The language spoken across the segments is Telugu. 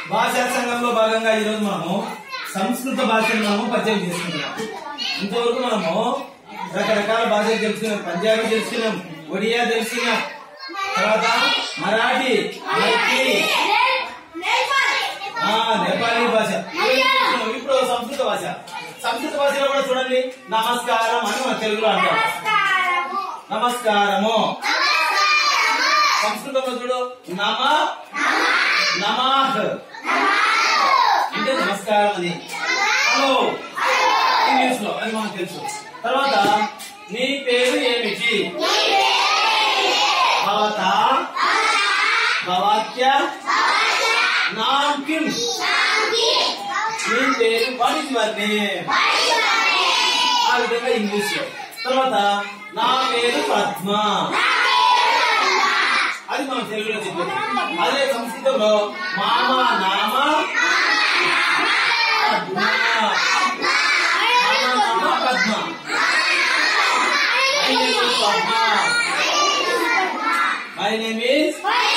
భాషా సంఘంలో భాగంగా ఈ రోజు మనము సంస్కృత భాషను మనము పరిచయం చేసుకుంటున్నాం ఇంతవరకు మనము రకరకాల భాషలు తెలుసుకున్నాం పంజాబీ తెలుసుకున్నాం ఒడియా తెలుసుకున్నాం తర్వాత మరాఠీ మైథిలి ఆ, నేపాలీ భాష ఇవన్నీ తెలుసుకున్నాం. ఇప్పుడు సంస్కృత భాష సంస్కృత భాషలో కూడా చూడండి నమస్కారం అని మన తెలుగులో అంటాం నమస్కారము సంస్కృతంలో చూడు నమ నమాహ్ అంటే నమస్కారం అని హలో ఇంగ్లీష్ లో అది మనకు తెలుసు తర్వాత నీ పేరు ఏమిటి భవత భవాత్య నామ్ కిం నీ పేరు వాట్ ఇస్ యువర్ నేమ్ ఆ విధంగా ఇంగ్లీష్ లో తర్వాత నా పేరు పద్మ అది మనం తెలుగులో చెప్పేది అదే సంస్కృతంలో మామ నామ పద్మ మామ నామ Padma my name is Padma my name is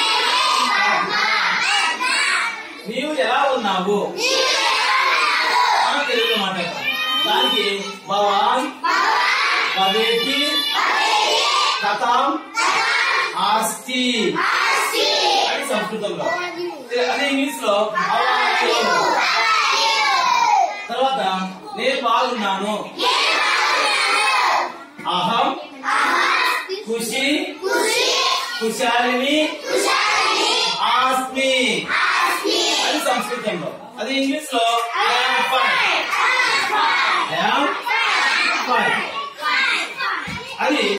నీవు ఎలా ఉన్నావు మనం తెలుగులో మాట్లాడతాం దానికి భవాన్ భవేతి కథం ఆస్తి అని సంస్కృతంలో అదే ఇంగ్లీష్ లో how are you? తర్వాత నేను బాగున్నాను అహం ఖుషి కుశాలిని ఆస్మి అది సంస్కృతంలో అది ఇంగ్లీష్ లో ఐఎమ్ ఫైన్ ఐఎమ్ ఫైన్ అది